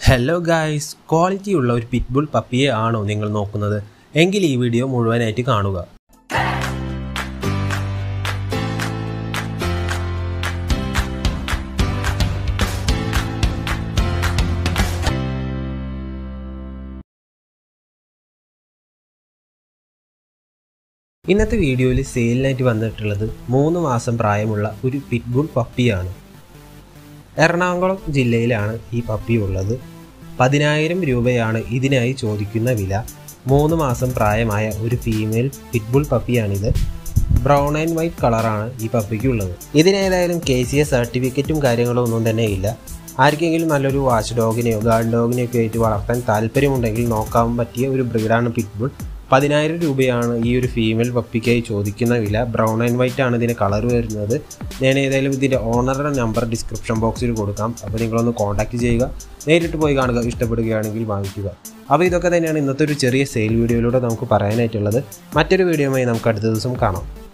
hello guys quality ഉള്ള ഒരു pit bull പപ്പിയെ ആണോ നിങ്ങൾ നോക്കുന്നത് എങ്കിൽ ഈ വീഡിയോ മുഴുവനായിട്ട് കാണുക ഇന്നത്തെ വീഡിയോയിൽ സെയിലിനായിട്ട് വന്നിട്ടുള്ളത് മൂന്ന് മാസം പ്രായമുള്ള ഒരു പിറ്റ്ബുൾ പപ്പിയാണ് എറണാകുളം ജില്ലയിലാണ് ഈ പപ്പി ഉള്ളത് പതിനായിരം രൂപയാണ് ഇതിനായി ചോദിക്കുന്ന വില മൂന്ന് മാസം പ്രായമായ ഒരു ഫീമെയിൽ പിറ്റ്ബുൾ പപ്പിയാണിത് ബ്രൗൺ ആൻഡ് വൈറ്റ് കളറാണ് ഈ പപ്പിക്ക് ഉള്ളത് ഇതിനേതായാലും കെ സി എ സർട്ടിഫിക്കറ്റും കാര്യങ്ങളും ഒന്നും തന്നെ ഇല്ല ആർക്കെങ്കിലും നല്ലൊരു വാച്ച് ഡോഗിനെയോ ഗാർഡ് ഡോഗിനെയോ ഒക്കെ ആയിട്ട് വളർത്താൻ താല്പര്യമുണ്ടെങ്കിൽ നോക്കാൻ പറ്റിയ ഒരു ബ്രീഡാണ് പിറ്റ്ബുൾ പതിനായിരം രൂപയാണ് ഈ ഒരു ഫീമെയിൽ പപ്പിക്കായി ചോദിക്കുന്ന വില ബ്രൗൺ ആൻഡ് വൈറ്റ് ആണ് ഇതിന് കളർ വരുന്നത് ഞാൻ ഏതായാലും ഇതിൻ്റെ ഓണറുടെ നമ്പർ ഡിസ്ക്രിപ്ഷൻ ബോക്സിൽ കൊടുക്കാം അപ്പോൾ നിങ്ങളൊന്ന് കോൺടാക്റ്റ് ചെയ്യുക നേരിട്ട് പോയി കാണുക ഇഷ്ടപ്പെടുകയാണെങ്കിൽ വാങ്ങിക്കുക അപ്പോൾ ഇതൊക്കെ തന്നെയാണ് ഇന്നത്തെ ഒരു ചെറിയ സെയിൽ വീഡിയോയിലൂടെ നമുക്ക് പറയാനായിട്ടുള്ളത് മറ്റൊരു വീഡിയോയുമായി നമുക്ക് അടുത്ത ദിവസം കാണാം